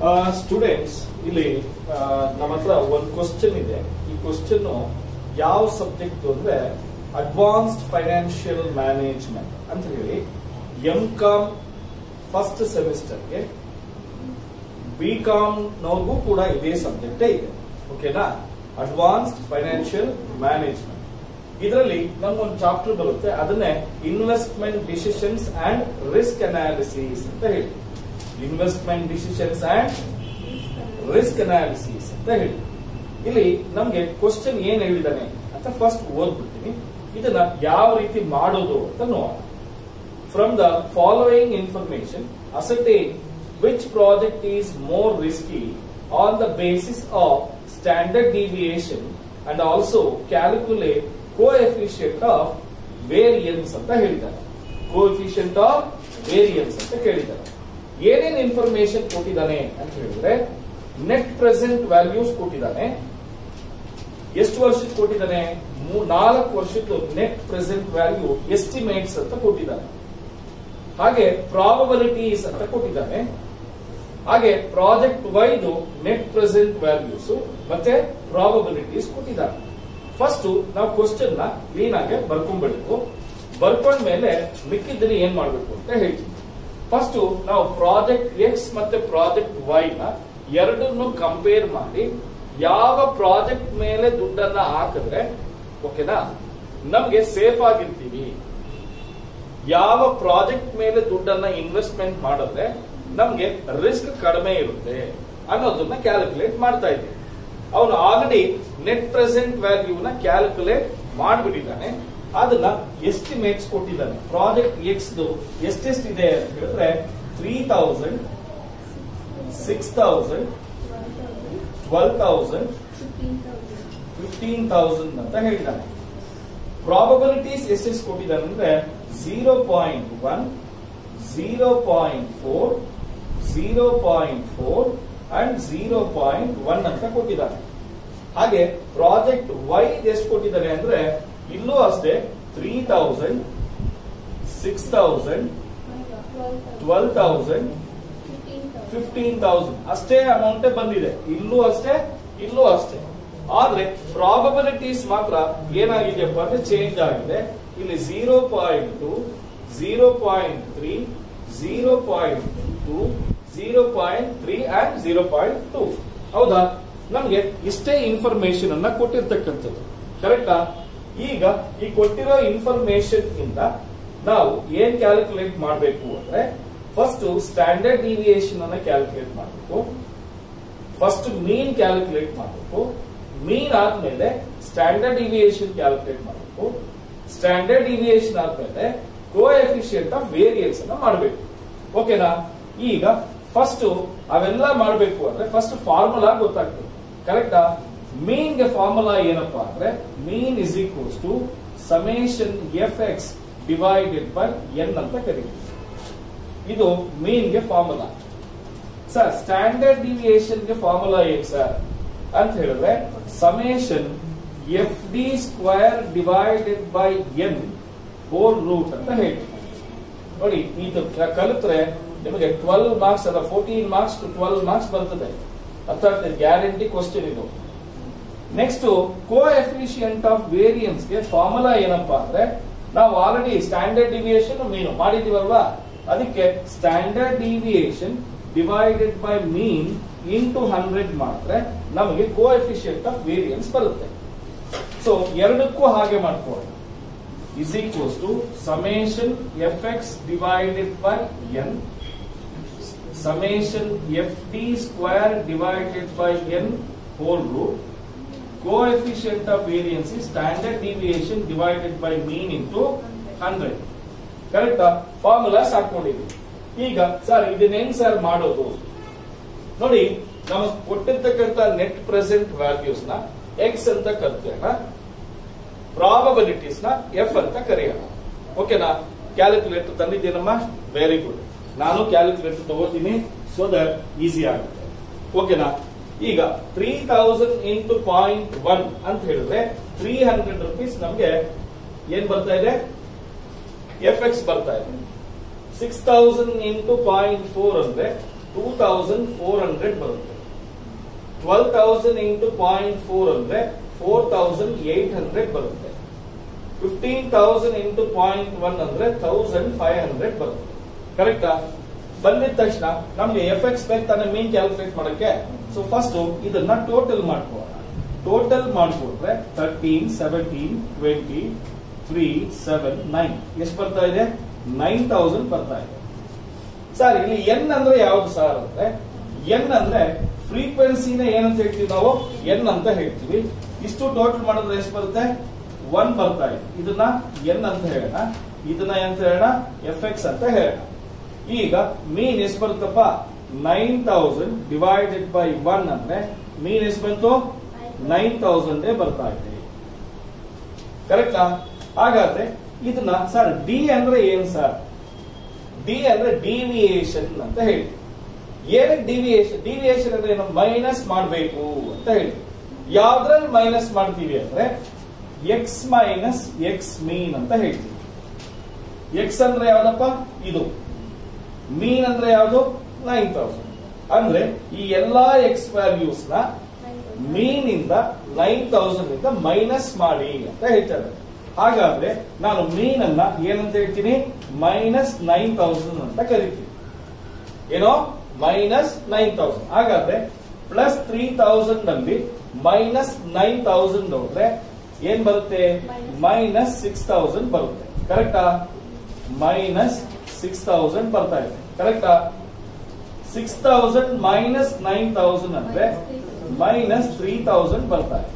Students ಇಲ್ಲಿ ಆ, ನಮ್ಮ ಹತ್ರ ಒಂದು ಕ್ವಶನ್ ಇದೆ ಈ ಕ್ವಶನ್ ಯಾವ ಸಬ್ಜೆಕ್ಟ್ ಅಂದ್ರೆ ಅಡ್ವಾನ್ಸ್ಡ್ ಫೈನಾನ್ಷಿಯಲ್ ಮ್ಯಾನೇಜ್ಮೆಂಟ್ ಅಂತ ಹೇಳಿ ಎಂ ಕಾಮ್ ಫಸ್ಟ್ ಸೆಮಿಸ್ಟರ್ಗೆ ಬಿ ಕಾಮ್ ನವ್ರಿಗೂ ಕೂಡ ಇದೇ ಸಬ್ಜೆಕ್ಟೇ ಇದೆ ಓಕೆನಾ ಅಡ್ವಾನ್ಸ್ಡ್ ಫೈನಾನ್ಷಿಯಲ್ ಮ್ಯಾನೇಜ್ಮೆಂಟ್ ಇದರಲ್ಲಿ ನಮ್ಗೊಂದು ಚಾಪ್ಟರ್ ಬರುತ್ತೆ ಅದನ್ನೇ investment decisions and risk analysis ಅಂತ ಹೇಳಿ investment decisions and risk analysis ಅಂತ ಹೇಳಿ ಇಲ್ಲಿ ನಮ್ಗೆ ಕ್ವಶನ್ ಏನ್ ಹೇಳಿದಾನೆ ಅಂತ ಫಸ್ಟ್ ಓದ್ಬಿಡ್ತೀನಿ ಇದನ್ನ ಯಾವ ರೀತಿ ಮಾಡೋದು ಅಂತ ನೋಡೋಣ from the following information ascertain which project is more risky on the basis of standard deviation and also calculate coefficient of variance ಅಂತ ಹೇಳಿದ್ದಾರೆ ಕೋಎಫಿಷಿಯಂಟ್ ಆಫ್ ವೇರಿಯನ್ಸ್ ಅಂತ ಕೇಳಿದ್ದಾರೆ ಏನೇನ್ ಇನ್ಫಾರ್ಮೇಶನ್ ಕೊಟ್ಟಿದ್ದಾನೆ ಅಂತ ಹೇಳಿದ್ರೆ ನೆಟ್ ಪ್ರೆಸೆಂಟ್ ವ್ಯಾಲ್ಯೂಸ್ ಕೊಟ್ಟಿದ್ದಾನೆ ಎಷ್ಟು ವರ್ಷದ ಕೊಟ್ಟಿದ್ದಾನೆ ಮೂ- ನಾಲ್ಕು ವರ್ಷದ್ದು ನೆಟ್ ಪ್ರೆಸೆಂಟ್ ವ್ಯಾಲ್ಯೂ ಎಸ್ಟಿಮೇಟ್ಸ್ ಅಂತ ಕೊಟ್ಟಿದ್ದಾನೆ ಹಾಗೆ ಪ್ರಾಬಬಿಲಿಟೀಸ್ ಅಂತ ಕೊಟ್ಟಿದ್ದಾನೆ ಹಾಗೆ ಪ್ರಾಜೆಕ್ಟ್ ವೈದು ನೆಟ್ ಪ್ರೆಸೆಂಟ್ ವ್ಯಾಲ್ಯೂಸ್ ಮತ್ತೆ ಪ್ರಾಬಬಿಲಿಟೀಸ್ ಕೊಟ್ಟಿದ್ದಾನೆ ಫಸ್ಟ್ ನಾವು ಕ್ವಶನ್ ನ ಕ್ಲೀನ್ ಆಗಿ ಬರ್ಕೊಂಡ್ಬಿಡ್ಬೇಕು ಬರ್ಕೊಂಡ್ಮೇಲೆ ಮಿಕ್ಕಿದ್ರೆ ಏನ್ ಮಾಡ್ಬೇಕು ಅಂತ ಹೇಳ್ತೀನಿ ಫಸ್ಟ್ ನಾವು ಪ್ರಾಜೆಕ್ಟ್ ಎಕ್ಸ್ ಮತ್ತೆ ಪ್ರಾಜೆಕ್ಟ್ ವೈ ನ ಎರಡನ್ನು ಕಂಪೇರ್ ಮಾಡಿ ಯಾವ ಪ್ರಾಜೆಕ್ಟ್ ಮೇಲೆ ದುಡ್ಡನ್ನ ಹಾಕಿದ್ರೆ ಓಕೆನಾ ನಮ್ಗೆ ಸೇಫ್ ಆಗಿರ್ತೀವಿ ಯಾವ ಪ್ರಾಜೆಕ್ಟ್ ಮೇಲೆ ದುಡ್ಡನ್ನ ಇನ್ವೆಸ್ಟ್ಮೆಂಟ್ ಮಾಡಿದ್ರೆ ನಮ್ಗೆ ರಿಸ್ಕ್ ಕಡಿಮೆ ಇರುತ್ತೆ ಅನ್ನೋದನ್ನ ಕ್ಯಾಲ್ಕುಲೇಟ್ ಮಾಡ್ತಾ ಇದ್ದೀವಿ ಅವನು ಆಲ್ರೆಡಿ ನೆಟ್ ಪ್ರೆಸೆಂಟ್ ವ್ಯಾಲ್ಯೂನ ಕ್ಯಾಲ್ಕುಲೇಟ್ ಮಾಡಿಬಿಟ್ಟಿದ್ದಾನೆ ಅದನ್ನ ಎಸ್ಟಿಮೇಟ್ಸ್ ಕೊಟ್ಟಿದ್ದಾನೆ ಪ್ರಾಜೆಕ್ಟ್ ಎಕ್ಸ್ ಎಷ್ಟೆಷ್ಟಿದೆ ಅಂತ ಹೇಳಿದ್ರೆ three thousand six thousand twelve thousand fifteen thousand ಅಂತ ಹೇಳಿದ್ದಾನೆ ಪ್ರಾಬಬಿಲಿಟೀಸ್ ಎಷ್ಟೆಷ್ಟು ಕೊಟ್ಟಿದ್ದಾನೆ ಅಂದ್ರೆ zero point one zero point four zero point four and zero point one ಅಂತ ಕೊಟ್ಟಿದ್ದಾನೆ ಹಾಗೆ ಪ್ರಾಜೆಕ್ಟ್ ವೈ ಎಷ್ಟು ಕೊಟ್ಟಿದ್ದಾನೆ ಅಂದ್ರೆ ಇಲ್ಲೂ ಅಷ್ಟೇ three thousand six thousand twelve thousand fifteen thousand ಅಷ್ಟೇ ಅಮೌಂಟ್ ಬಂದಿದೆ ಇಲ್ಲೂ ಅಷ್ಟೇ ಇಲ್ಲೂ ಅಷ್ಟೇ ಆದ್ರೆ ಪ್ರಾಬಬಿಲಿಟೀಸ್ ಮಾತ್ರ ಏನಾಗಿದೆಯಪ್ಪ ಅಂದ್ರೆ ಚೇಂಜ್ ಆಗಿದೆ ಇಲ್ಲಿ zero point two zero point three zero point two zero point three and zero point two ಹೌದಾ ನಮ್ಗೆ ಇಷ್ಟೇ ಇನ್ಫಾರ್ಮೇಶನ್ ಅನ್ನ ಕೊಟ್ಟಿರ್ತಕ್ಕಂಥದ್ದು ಕರೆಕ್ಟಾ ಈಗ ಈ ಕೊಟ್ಟಿರೋ ಇನ್ಫಾರ್ಮೇಶನ್ ಇಂದ ನಾವು ಏನ್ ಕ್ಯಾಲ್ಕುಲೇಟ್ ಮಾಡಬೇಕು ಅಂದ್ರೆ ಫಸ್ಟ್ ಸ್ಟ್ಯಾಂಡರ್ಡ್ ಡಿವಿಯೇಷನ್ ಅನ್ನ ಕ್ಯಾಲ್ಕುಲೇಟ್ ಮಾಡಬೇಕು ಫಸ್ಟ್ ಮೀನ್ ಕ್ಯಾಲ್ಕುಲೇಟ್ ಮಾಡಬೇಕು ಮೀನ್ ಆದ್ಮೇಲೆ ಸ್ಟ್ಯಾಂಡರ್ಡ್ ಡಿವಿಯೇಷನ್ ಕ್ಯಾಲ್ಕುಲೇಟ್ ಮಾಡಬೇಕು ಸ್ಟ್ಯಾಂಡರ್ಡ್ ಡಿವಿಯೇಷನ್ ಆದ್ಮೇಲೆ ಕೋ ಎಫಿಷಿಯಂಟ್ ಆಫ್ ವೇರಿಯನ್ಸ್ ಅನ್ನ ಮಾಡಬೇಕು ಓಕೆನಾ ಈಗ ಫಸ್ಟ್ ಅವೆಲ್ಲ ಮಾಡಬೇಕು ಅಂದ್ರೆ ಫಸ್ಟ್ ಫಾರ್ಮುಲಾ ಗೊತ್ತಾಗ್ತದೆ ಕರೆಕ್ಟಾ ಮೀನ್ ಗೆ ಫಾರ್ಮುಲಾ ಏನಪ್ಪಾ ಅಂದ್ರೆ mean is equals to summation F X divided by N ಅಂತ ಕರೀತೀವಿ ಇದು ಮೀನ್ ಗೆ ಫಾರ್ಮುಲಾ ಸರ್ ಸ್ಟ್ಯಾಂಡರ್ಡ್ ಡಿವಿಯೇಷನ್ ಗೆ ಫಾರ್ಮುಲಾ ಏನ್ ಸರ್ ಅಂತ ಹೇಳಿದ್ರೆ summation F D square divided by N whole root ಅಂತ ಹೇಳ್ತೀವಿ ನೋಡಿ ಇದು ಕ- ಕಲಿತ್ರೆ ನಿಮಗೆ ಟ್ವೆಲ್ ಮಾರ್ಕ್ಸ್ ಅಲ್ಲ fourteen marks to twelve marks ಬರ್ತದೆ ಅರ್ಥ ಆಗ್ತದೆ ಗ್ಯಾರಂಟಿ ಕ್ವಶನ್ ಇದು next coefficient of variance ಗೆ ಫಾರ್ಮುಲಾ ಏನಪ್ಪಾ ಅಂದ್ರೆ ನಾವು ಆಲ್ರೆಡಿ ಸ್ಟ್ಯಾಂಡರ್ಡ್ ಡಿವಿಯೇಷನ್ ಮೀನು ಮಾಡಿದೀವಲ್ವಾ ಅದಕ್ಕೆ standard deviation divided by mean into hundred ಮಾಡಿದ್ರೆ ನಮಗೆ ಕೋ ಎಫಿಷಿಯಂಟ್ ಆಫ್ ವೇರಿಯನ್ಸ್ ಬರುತ್ತೆ ಸೊ ಎರಡಕ್ಕೂ ಹಾಗೆ ಮಾಡ್ಕೊಳ್ಳಿ is equals to summation fx divided by n summation ft square divided by n whole root coefficient of variance is standard deviation divided by mean into 100 ಕರೆಕ್ಟಾ formulas ಹಾಕೊಂಡಿದ್ವಿ ಈಗ sir ಇದನ್ನ ಹೆಂಗ್ sir ಮಾಡೋದು ನೋಡಿ ನಮಗೆ ಕೊಟ್ಟಿರ್ತಕ್ಕಂಥ ನೆಟ್ ಪ್ರೆಸೆಂಟ್ ವ್ಯಾಲ್ಯೂಸ್ ನ X ಅಂತ ಕರ್ತೇನ ಪ್ರಾಬಬಿಲಿಟೀಸ್ ನ ಎಫ್ ಅಂತ ಕರೆಯೋಣ ಓಕೆನಾ ಕ್ಯಾಲ್ಕುಲೇಟರ್ ತಂದಿದ್ದೀನಮ್ಮ ವೆರಿ ಗುಡ್ ನಾನು ಕ್ಯಾಲ್ಕುಲೇಟರ್ ತಗೋತೀನಿ ಸೊ ದಟ್ ಈಸಿ ಆಗುತ್ತೆ ಓಕೆನಾ ಈಗ three thousand into point one ಅಂತ ಹೇಳಿದ್ರೆ ತ್ರೀ ಹಂಡ್ರೆಡ್ ರುಪೀಸ್ ನಮ್ಗೆ ಏನ್ ಬರ್ತಾ ಇದೆ ಎಫ್ ಎಕ್ಸ್ ಬರ್ತಾ ಇದೆ six thousand into point four ಅಂದ್ರೆ ಟೂ ತೌಸಂಡ್ ಫೋರ್ ಹಂಡ್ರೆಡ್ ಬರುತ್ತೆ twelve thousand into point four ಅಂದ್ರೆ ಫೋರ್ ತೌಸಂಡ್ ಏಟ್ ಹಂಡ್ರೆಡ್ ಬರುತ್ತೆ fifteen thousand into point one ಅಂದ್ರೆ ತೌಸಂಡ್ ಫೈವ್ ಹಂಡ್ರೆಡ್ ಬರುತ್ತೆ ಕರೆಕ್ಟಾ ಬಂದಿದ ತಕ್ಷಣ ನಮ್ಗೆ ಎಫ್ ಎಕ್ಸ್ ಬೇಕು ತಾನೇ ಮೀನ್ ಕ್ಯಾಲ್ಕುಲೇಟ್ ಮಾಡಕ್ಕೆ ಸೊ ಫಸ್ಟ್ ಇದನ್ನ ಟೋಟಲ್ ಮಾಡ್ಕೋಣ ಟೋಟಲ್ ಮಾಡ್ಕೊಂಡ್ರೆ thirteen seventeen twenty three seven nine ಎಷ್ಟು ಬರ್ತಾ ಇದೆ ನೈನ್ ತೌಸಂಡ್ ಬರ್ತಾ ಇದೆ ಸರ್ ಇಲ್ಲಿ ಎನ್ ಅಂದ್ರೆ ಯಾವ್ದು ಸರ್ ಅಂದ್ರೆ ಎನ್ ಅಂದ್ರೆ ಫ್ರೀಕ್ವೆನ್ಸಿನ ಏನಂತ ಹೇಳ್ತೀವಿ ನಾವು ಎನ್ ಅಂತ ಹೇಳ್ತೀವಿ ಇಷ್ಟು ಟೋಟಲ್ ಮಾಡಿದ್ರೆ ಎಷ್ಟು ಬರುತ್ತೆ ಒನ್ ಬರ್ತಾ ಇದೆ ಇದನ್ನ ಎನ್ ಅಂತ ಹೇಳೋಣ ಇದನ್ನ ಎಂತ ಹೇಳೋಣ ಎಫ್ ಎಕ್ಸ್ ಅಂತ ಹೇಳೋಣ ಈಗ ಮೀನ್ ಎಷ್ಟು ಬರುತ್ತಪ್ಪ nine thousand divided by one ಅಂದ್ರೆ ಮೀನ್ ಎಷ್ಟು ಬಂತು ನೈನ್ ತೌಸಂಡ್ ಬರ್ತಾ ಇದೆ ಕರೆಕ್ಟಾ ಹಾಗಾದ್ರೆ ಇದನ್ನ ಸರ್ ಡಿ ಅಂದ್ರೆ ಏನ್ ಸರ್ ಡಿ ಅಂದ್ರೆ ಡಿವಿಯೇಷನ್ ಅಂತ ಹೇಳಿ ಏನಕ್ಕೆ ಡಿವಿಯೇಷನ್ ಡಿವಿಯೇಷನ್ ಅಂದ್ರೆ ಏನು ಮೈನಸ್ ಮಾಡಬೇಕು ಅಂತ ಹೇಳಿ ಯಾವ್ದ್ರಲ್ಲಿ ಮೈನಸ್ ಮಾಡ್ತೀವಿ ಅಂದ್ರೆ ಎಕ್ಸ್ ಮೈನಸ್ ಎಕ್ಸ್ ಮೀನ್ ಅಂತ ಹೇಳ್ತೀವಿ ಎಕ್ಸ್ ಅಂದ್ರೆ ಯಾವ್ದಪ್ಪ ಇದು ಮೀನ್ ಅಂದ್ರೆ ಯಾವುದು ನೈನ್ ತೌಸಂಡ್ ಅಂದ್ರೆ ಈ ಎಲ್ಲಾ ಎಕ್ಸ್ ವ್ಯಾಲ್ಯೂಸ್ ನ ಮೀನ್ ಇಂದ ನೈನ್ ತೌಸಂಡ್ ಇಂದ ಮೈನಸ್ ಮಾಡಿ ಅಂತ ಹೇಳ್ತಾರೆ ಹಾಗಾದ್ರೆ ನಾನು ಮೀನ್ ಅನ್ನ ಏನಂತ ಹೇಳ್ತೀನಿ ಮೈನಸ್ ನೈನ್ ತೌಸಂಡ್ ಅಂತ ಕರಿತೀನಿ ಏನೋ ಮೈನಸ್ ನೈನ್ ತೌಸಂಡ್ ಹಾಗಾದ್ರೆ ಪ್ಲಸ್ ತ್ರೀ ತೌಸಂಡ್ ಅಲ್ಲಿ ಮೈನಸ್ ನೈನ್ ತೌಸಂಡ್ ಹೋದ್ರೆ ಏನ್ ಬರುತ್ತೆ ಮೈನಸ್ ಸಿಕ್ಸ್ ತೌಸಂಡ್ ಬರುತ್ತೆ ಕರೆಕ್ಟಾ ಮೈನಸ್ ಸಿಕ್ಸ್ ತೌಸಂಡ್ ಬರ್ತಾ ಇದೆ ಕರೆಕ್ಟಾ six thousand minus nine thousand ಅಂದ್ರೆ ಮೈನಸ್ ತ್ರೀ ತೌಸಂಡ್ ಬರ್ತಾ ಇದೆ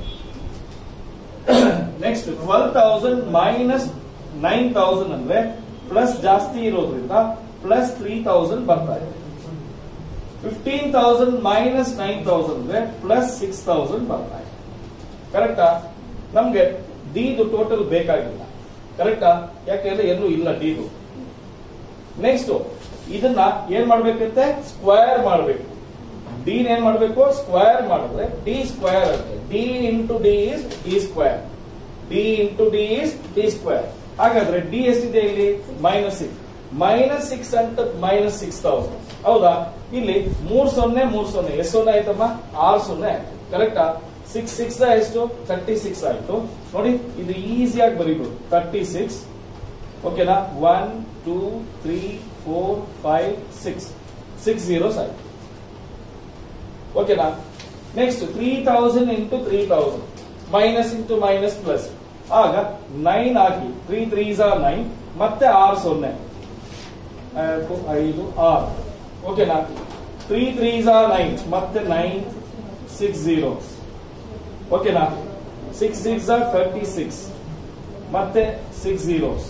next twelve thousand minus nine thousand ಅಂದ್ರೆ ಪ್ಲಸ್ ಜಾಸ್ತಿ ಇರೋದ್ರಿಂದ ಪ್ಲಸ್ ತ್ರೀ ತೌಸಂಡ್ ಬರ್ತಾ ಇದೆ fifteen thousand minus nine thousand ಅಂದ್ರೆ ಪ್ಲಸ್ ಸಿಕ್ಸ್ ತೌಸಂಡ್ ಬರ್ತಾ ಇದೆ ಕರೆಕ್ಟಾ ನಮ್ಗೆ ಡಿದು ಟೋಟಲ್ ಬೇಕಾಗಿಲ್ಲ ಕರೆಕ್ಟಾ ಯಾಕೆಂದ್ರೆ ಎಲ್ಲೂ ಇಲ್ಲ ಡಿದು ನೆಕ್ಸ್ಟ್ ಇದನ್ನ ಏನ್ ಮಾಡ್ಬೇಕಂತೆ ಸ್ಕ್ವೇರ್ ಮಾಡಬೇಕು ಡಿ ಏನ್ ಮಾಡಬೇಕು ಸ್ಕ್ವೇರ್ ಮಾಡಿದ್ರೆ ಡಿ ಸ್ಕ್ವೇರ್ ಅಂತ d into d is d square d into d is d square ಹಾಗಾದ್ರೆ ಡಿ ಎಷ್ಟಿದೆ ಇಲ್ಲಿ ಮೈನಸ್ ಸಿಕ್ಸ್ ಮೈನಸ್ ಸಿಕ್ಸ್ ಅಂತ ಮೈನಸ್ ಸಿಕ್ಸ್ ತೌಸಂಡ್ ಹೌದಾ ಇಲ್ಲಿ ಮೂರ್ ಸೊನ್ನೆ ಮೂರ್ ಸೊನ್ನೆ ಎಷ್ಟು ಸೊನ್ನೆ ಆಯ್ತಮ್ಮ ಆರು ಸೊನ್ನೆ ಆಯ್ತು ಕರೆಕ್ಟಾ ಸಿಕ್ಸ್ ಸಿಕ್ಸ್ ಎಷ್ಟು ತರ್ಟಿ ಸಿಕ್ಸ್ ಆಯ್ತು ನೋಡಿ ಇದು ಈಸಿಯಾಗಿ ಬರೀಬಹುದು ತರ್ಟಿ ಸಿಕ್ಸ್ ಓಕೆನಾ one two three four five six six zeros ಆಯ್ತು ಓಕೆನಾ next three thousand into three thousand minus into minus plus ಆಗ ನೈನ್ ಹಾಕಿ ತ್ರೀ ತ್ರೀ ನೈನ್ ಮತ್ತೆ ಆರು ಸೊನ್ನೆ ನಾಲ್ಕು, ಐದು ಆರು ಓಕೆನಾ ತ್ರೀ ತ್ರೀ ನೈನ್ ಮತ್ತೆ ನೈನ್ ಸಿಕ್ಸ್ ಜೀರೋ ಓಕೆನಾ ಸಿಕ್ಸ್ ಸಿಕ್ಸ್ ಥರ್ಟಿ ಸಿಕ್ಸ್ ಮತ್ತೆ ಸಿಕ್ಸ್ ಜೀರೋಸ್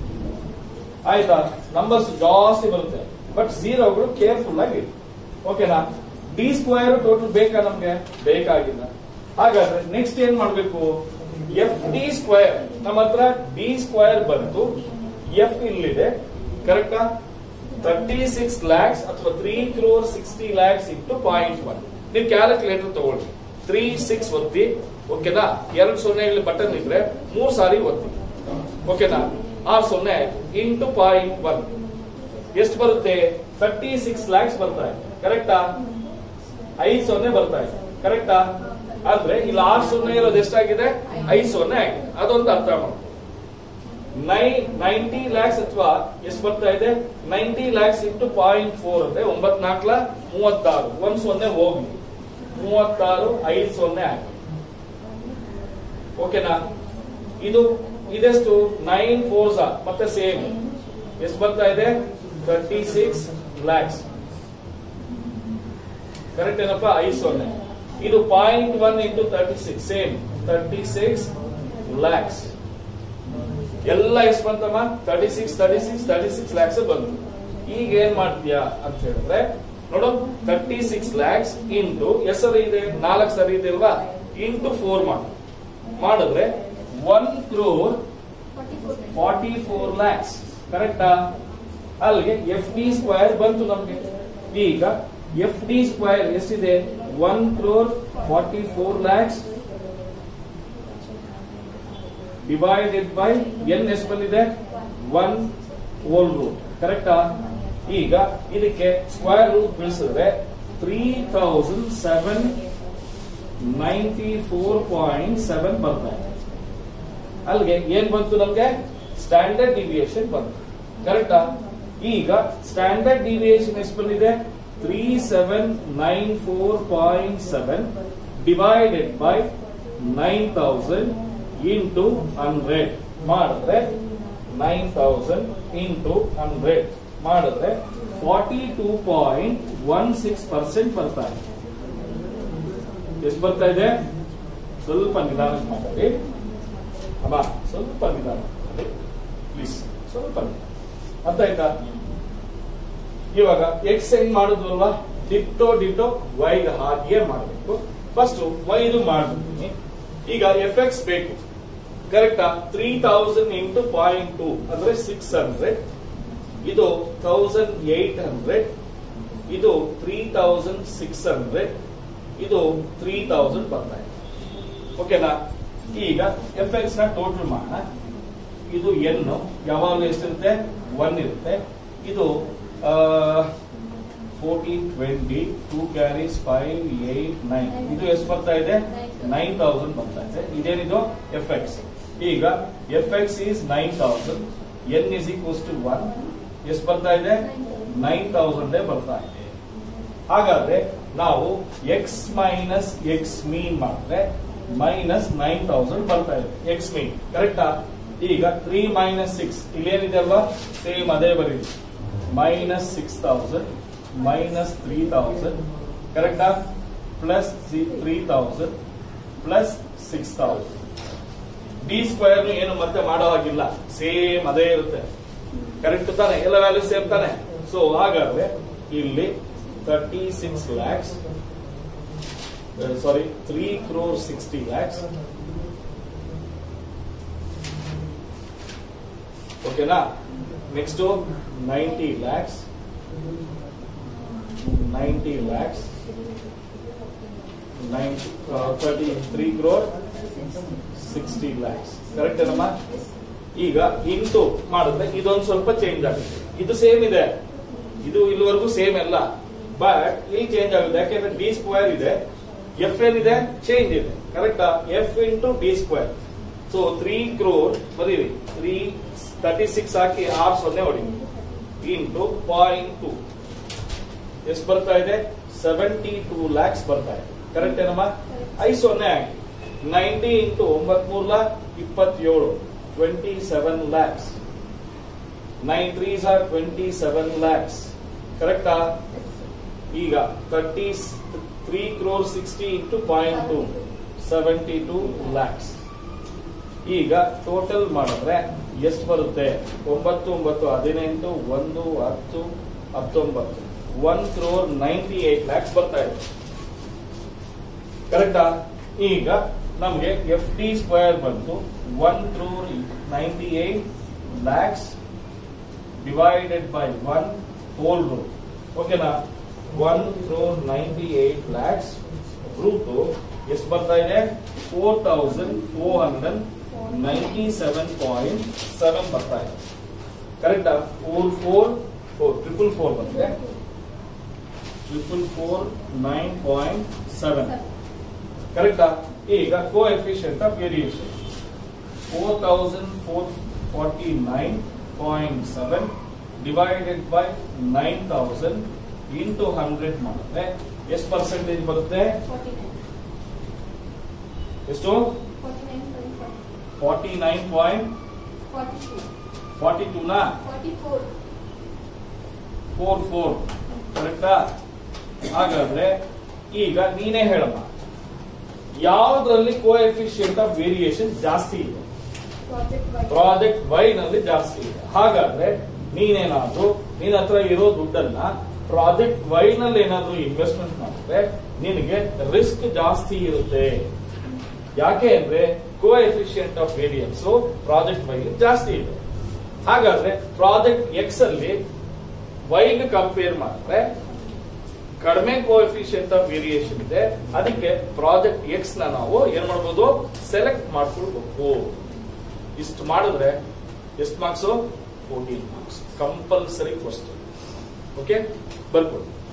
ಆಯ್ತಾ ನಂಬರ್ಸ್ ಜಾಸ್ತಿ ಬರುತ್ತೆ ಬಟ್ ಜೀರೋಗಳು ಕೇರ್ಫುಲ್ ಆಗಿ ಓಕೆನಾ ಡಿ ಸ್ಕ್ವೇರ್ ಟೋಟಲ್ ಬೇಕಾ ನಮ್ಗೆ ಬೇಕಾಗಿಲ್ಲ ಹಾಗಾದ್ರೆ ನೆಕ್ಸ್ಟ್ ಏನ್ ಮಾಡ್ಬೇಕು ಎಫ್ ಡಿ ಸ್ಕ್ವೇರ್ ನಮ್ಮ ಹತ್ರ ಡಿ ಸ್ಕ್ವೇರ್ ಬಂತು ಎಫ್ ಇಲ್ಲಿದೆ ಕರೆಕ್ಟಾ ತರ್ಟಿ ಸಿಕ್ಸ್ ಲ್ಯಾಕ್ಸ್ ಅಥವಾ three crore sixty lakhs into point one ನೀವು ಕ್ಯಾಲ್ಕುಲೇಟರ್ ತಗೊಳ್ಳಿ ತ್ರೀ ಸಿಕ್ಸ್ ಒತ್ತಿ ಓಕೆನಾ ಎರಡು ಸೊನ್ನೆ ಬಟನ್ ಇದ್ರೆ ಮೂರ್ ಸಾರಿ ಒತ್ತಿ ಓಕೆನಾ ಆರು ಸೊನ್ನೆ ಆಯ್ತು ಇಂಟು ಪಾಯಿಂಟ್ ಒನ್ ಎಷ್ಟು ಬರುತ್ತೆ ತರ್ಟಿ ಸಿಕ್ಸ್ ಲ್ಯಾಕ್ಸ್ ಬರ್ತಾ ಇದೆ ಕರೆಕ್ಟಾ ಐದು ಸೊನ್ನೆ ಬರ್ತಾ ಇದೆ ಕರೆಕ್ಟಾ ಆದ್ರೆ ಇಲ್ಲಿ ಆರು ಸೊನ್ನೆ ಇರೋದು ಎಷ್ಟಾಗಿದೆ ಐದು ಸೊನ್ನೆ ಆಗಿದೆ ಅದೊಂದು ಅರ್ಥ ಮಾಡ್ಕೊ ನೈನ್ ನೈಂಟಿ ಲ್ಯಾಕ್ಸ್ ಅಥವಾ ಎಷ್ಟು ಬರ್ತಾ ಇದೆ ninety lakhs into point four ಅಂದ್ರೆ ಒಂಬತ್ ನಾಲ್ಕಲ ಮೂವತ್ತಾರು ಒಂದ್ ಸೊನ್ನೆ ಹೋಗ್ಲಿ ಮೂವತ್ತಾರು ಐದು ಸೊನ್ನೆ ಆಗಿದೆ ಓಕೆನಾ ಇದು ಇದೆಷ್ಟು ನೈನ್ ಫೋರ್ಸ ಮತ್ತೆ ಸೇಮ್ ಎಷ್ಟು ಬರ್ತಾ ಇದೆ ತರ್ಟಿ ಸಿಕ್ಸ್ ಲ್ಯಾಕ್ಸ್ ಕರೆಕ್ಟ್ ಏನಪ್ಪ ಐದು ಸೊನ್ನೆ ಇದು point one into thirty six same thirty six lakhs ಎಲ್ಲ ಎಷ್ಟು ಬಂತಮ್ಮ thirty six thirty six thirty six lakhs ಬಂತು ಈಗ ಏನ್ ಮಾಡ್ತೀಯಾ ಅಂತ ಹೇಳಿದ್ರೆ ನೋಡು ತರ್ಟಿ ಸಿಕ್ಸ್ ಲ್ಯಾಕ್ಸ್ ಇಂಟು ಎಷ್ಟು ಸರಿ ಇದೆ ನಾಲ್ಕು ಸರಿ ಇದೆ ಅಲ್ವಾ ಇಂಟು ಫೋರ್ ಮಾಡಿ ಮಾಡಿದ್ರೆ one crore forty four lakhs ಕರೆಕ್ಟಾ ಅಲ್ಲಿಗೆ ಎಫ್ ಡಿ ಸ್ಕ್ವೇರ್ ಬಂತು ನಮ್ಗೆ ಈಗ ಎಫ್ ಡಿ ಸ್ಕ್ವೇರ್ ಎಷ್ಟಿದೆ one crore forty four lakhs divided by n ಎಷ್ಟು ಬಂದಿದೆ ಒನ್ ಹೋಲ್ ರೂಟ್ ಕರೆಕ್ಟಾ ಈಗ ಇದಕ್ಕೆ ಸ್ಕ್ವೇರ್ ರೂಟ್ ಬೀಳಿಸಿದ್ರೆ three thousand seven ninety four point seven ಬರ್ತಾ ಇದೆ ಅಲ್ಲಿಗೆ ಏನ್ ಬಂತು ನಮ್ಗೆ ಸ್ಟ್ಯಾಂಡರ್ಡ್ ಡಿವಿಯೇಷನ್ ಬಂತು ಕರೆಕ್ಟಾ ಈಗ ಸ್ಟ್ಯಾಂಡರ್ಡ್ ಡಿವಿಯೇಷನ್ ಎಷ್ಟು ಬಂದಿದೆ three seven nine four point seven divided by nine thousand into hundred ಮಾಡಿದ್ರೆ ನೈನ್ ತೌಸಂಡ್ ಇಂಟು ಹಂಡ್ರೆಡ್ ಮಾಡಿದ್ರೆ forty two point one six percent ಬರ್ತಾ ಇದೆ ಎಷ್ಟು ಬರ್ತಾ ಇದೆ ಸ್ವಲ್ಪ ನಿಧಾನಕ್ಕೆ ಮಾತಾಡಿ ಅಮ್ಮ ಸ್ವಲ್ಪ ನಿಧಾನ ಪ್ಲೀಸ್ ಸ್ವಲ್ಪ ನಿಧಾನ. ಅರ್ಥ ಆಯ್ತಾ ಇವಾಗ ಎಕ್ಸ್ ಹೆಂಗ್ ಮಾಡುದ್ವಲ್ವಾ ಡಿಟ್ಟೋ ಡಿಟ್ಟೋ ವೈ ಹಾಗೆ ಮಾಡಬೇಕು ಫಸ್ಟ್ ವೈ ಇದು ಮಾಡ್ಬಿಡ್ತೀನಿ ಈಗ ಎಫ್ ಎಕ್ಸ್ ಬೇಕು ಕರೆಕ್ಟಾ three thousand into point two ಅಂದ್ರೆ ಸಿಕ್ಸ್ ಹಂಡ್ರೆಡ್ ಇದು ತೌಸಂಡ್ ಏಟ್ ಹಂಡ್ರೆಡ್ ಇದು ತ್ರೀ ತೌಸಂಡ್ ಸಿಕ್ಸ್ ಹಂಡ್ರೆಡ್ ಇದು ತ್ರೀ ತೌಸಂಡ್ ಬರ್ತಾ ಇದೆ ಓಕೆನಾ ಈಗ ಎಫ್ ಎಕ್ಸ್ ನ ಟೋಟಲ್ ಮಾಡೋಣ ಇದು ಎನ್ ಯಾವಾಗಲೂ ಎಷ್ಟಿರುತ್ತೆ ಒನ್ ಇರುತ್ತೆ ಇದು fourteen twenty two carries five eight nine ಇದು ಎಷ್ಟು ಬರ್ತಾ ಇದೆ ನೈನ್ ತೌಸಂಡ್ ಬರ್ತಾ ಇದೆ ಇದೇನಿದು ಎಫ್ ಎಕ್ಸ್ ಈಗ f x is nine thousand n is equals to one ಎಷ್ಟು ಬರ್ತಾ ಇದೆ ನೈನ್ ತೌಸಂಡ್ ಬರ್ತಾ ಇದೆ ಹಾಗಾದ್ರೆ ನಾವು ಎಕ್ಸ್ ಮೈನಸ್ ಎಕ್ಸ್ ಮೀನ್ ಮಾಡಿದ್ರೆ ಮೈನಸ್ ನೈನ್ ತೌಸಂಡ್ ಬರ್ತಾ ಇದೆ ಎಕ್ಸ್ ಮೀನ್ ಕರೆಕ್ಟಾ ಈಗ ತ್ರೀ ಮೈನಸ್ ಸಿಕ್ಸ್ ಇಲ್ಲೇನಿದೆ ಅಲ್ವಾ ಸೇಮ್ ಅದೇ ಬರೀರಿ minus six thousand minus three thousand ಕರೆಕ್ಟಾ plus three thousand plus six thousand d square ಏನು ಮತ್ತೆ ಮಾಡೋ ಹಾಗಿಲ್ಲ ಸೇಮ್ ಅದೇ ಇರುತ್ತೆ ಕರೆಕ್ಟ್ ತಾನೆ ಎಲ್ಲ ವ್ಯಾಲ್ಯೂ ಸೇಮ್ ತಾನೆ ಸೊ ಹಾಗಾದ್ರೆ ಇಲ್ಲಿ thirty six lakhs sorry three crore sixty lakhs ಓಕೆನಾ next ninety lakhs ninety lakhs ninety thirty three crore sixty lakhs correct ಏನಮ್ಮ ಈಗ ಇಂಟು ಮಾಡಿದ್ರೆ ಇದೊಂದು ಸ್ವಲ್ಪ ಚೇಂಜ್ ಆಗುತ್ತೆ ಇದು ಸೇಮ್ ಇದೆ ಇದು ಇಲ್ಲಿವರೆಗೂ ಸೇಮ್ ಅಲ್ಲ ಬಟ್ ಇಲ್ಲಿ ಚೇಂಜ್ ಆಗುತ್ತೆ ಯಾಕೆಂದ್ರೆ ಡಿ ಸ್ಕ್ವೇರ್ ಇದೆ ಎಫ್ ಏನಿದೆ ಚೇಂಜ್ ಇದೆ ಕರೆಕ್ಟಾ f into d square so three crore ಬರೀರಿ ತ್ರೀ ತರ್ಟಿ ಸಿಕ್ಸ್ ಹಾಕಿ ಆರ್ ಸೊನ್ನೆ ಹೊಡಿ ಇಂಟು ಪಾಯಿಂಟ್ ಟು ಎಷ್ಟು ಬರ್ತಾ ಇದೆ ಸೆವೆಂಟಿ ಟೂ ಲ್ಯಾಕ್ಸ್ ಬರ್ತಾ ಇದೆ ಕರೆಕ್ಟ್ ಏನಮ್ಮ ಐ ಸೊನ್ನೆ ಹಾಕಿ ನೈಂಟಿ ಇಂಟು ಒಂಬತ್ ಮೂರ್ಲ ಇಪ್ಪತ್ತೇಳು twenty seven lakhs nine threes ಆರ್ ಟ್ವೆಂಟಿ ಸೆವೆನ್ ಲ್ಯಾಕ್ಸ್ ಕರೆಕ್ಟಾ ಈಗ thirty three crore sixty into point two seventy two lakhs ಈಗ ಟೋಟಲ್ ಮಾಡಿದ್ರೆ ಎಷ್ಟು ಬರುತ್ತೆ ಒಂಬತ್ತು ಒಂಬತ್ತು ಹದಿನೆಂಟು ಒಂದು ಹತ್ತು ಹತ್ತೊಂಬತ್ತು one crore ninety eight lakhs ಬರ್ತಾ ಇದೆ ಕರೆಕ್ಟಾ ಈಗ ನಮಗೆ ಎಫ್ ಡಿ ಸ್ಕ್ವೇರ್ ಬಂತು one crore ninety eight lakhs divided by one whole root ಓಕೆನಾ one crore ninety eight lakhs root ಎಷ್ಟು ಬರ್ತಾ ಇದೆ four thousand four hundred ninety seven point seven ಬರ್ತಾ ಇದೆ ಕರೆಕ್ಟಾ four four four triple four ಬಂದಿದೆ triple four nine point seven ಕರೆಕ್ಟಾ ಈಗ coefficient of variation four thousand four forty nine point seven divided by nine thousand into hundred ಮಾಡಿದ್ರೆ ಎಷ್ಟು percentage ಬರುತ್ತೆ ಎಷ್ಟು forty nine point forty two ನಾ four four ಕರೆಕ್ಟಾ ಹಾಗಾದ್ರೆ ಈಗ ನೀನೇ ಹೇಳಮ್ಮ ಯಾವ್ದ್ರಲ್ಲಿ ಕೋ ಎಫಿಷಿಯಂಟ್ ಆಫ್ ವೇರಿಯೇಷನ್ ಜಾಸ್ತಿ ಇದೆ ಪ್ರಾಜೆಕ್ಟ್ ವೈ ನಲ್ಲಿ ಜಾಸ್ತಿ ಇದೆ ಹಾಗಾದ್ರೆ ನೀನೇನಾದ್ರೂ ನಿನ್ನ ಹತ್ರ ಇರೋ ದುಡ್ಡನ್ನ ಪ್ರಾಜೆಕ್ಟ್ ವೈ ನಲ್ಲಿ ಏನಾದ್ರೂ ಇನ್ವೆಸ್ಟ್ಮೆಂಟ್ ಮಾಡಿದ್ರೆ ನಿನಗೆ ರಿಸ್ಕ್ ಜಾಸ್ತಿ ಇರುತ್ತೆ ಯಾಕೆ ಅಂದ್ರೆ coefficient of variance project y ಜಾಸ್ತಿ ಇದೆ ಹಾಗಾದ್ರೆ ಪ್ರಾಜೆಕ್ಟ್ ಎಕ್ಸ್ ಅಲ್ಲಿ ವೈಗೆ ಕಂಪೇರ್ ಮಾಡಿದ್ರೆ ಕಡಿಮೆ ಕೋಎಫಿಷಿಯಂಟ್ ಆಫ್ ವೇರಿಯೇಷನ್ ಇದೆ ಅದಕ್ಕೆ ಪ್ರಾಜೆಕ್ಟ್ ಎಕ್ಸ್ ನ ನಾವು ಏನ್ ಮಾಡ್ಬೋದು ಸೆಲೆಕ್ಟ್ ಮಾಡ್ಕೊಳ್ಬೇಕು ಇಷ್ಟು ಮಾಡಿದ್ರೆ ಎಷ್ಟು marks fourteen marks compulsory question okay ಬರ್ಕೊಡಿ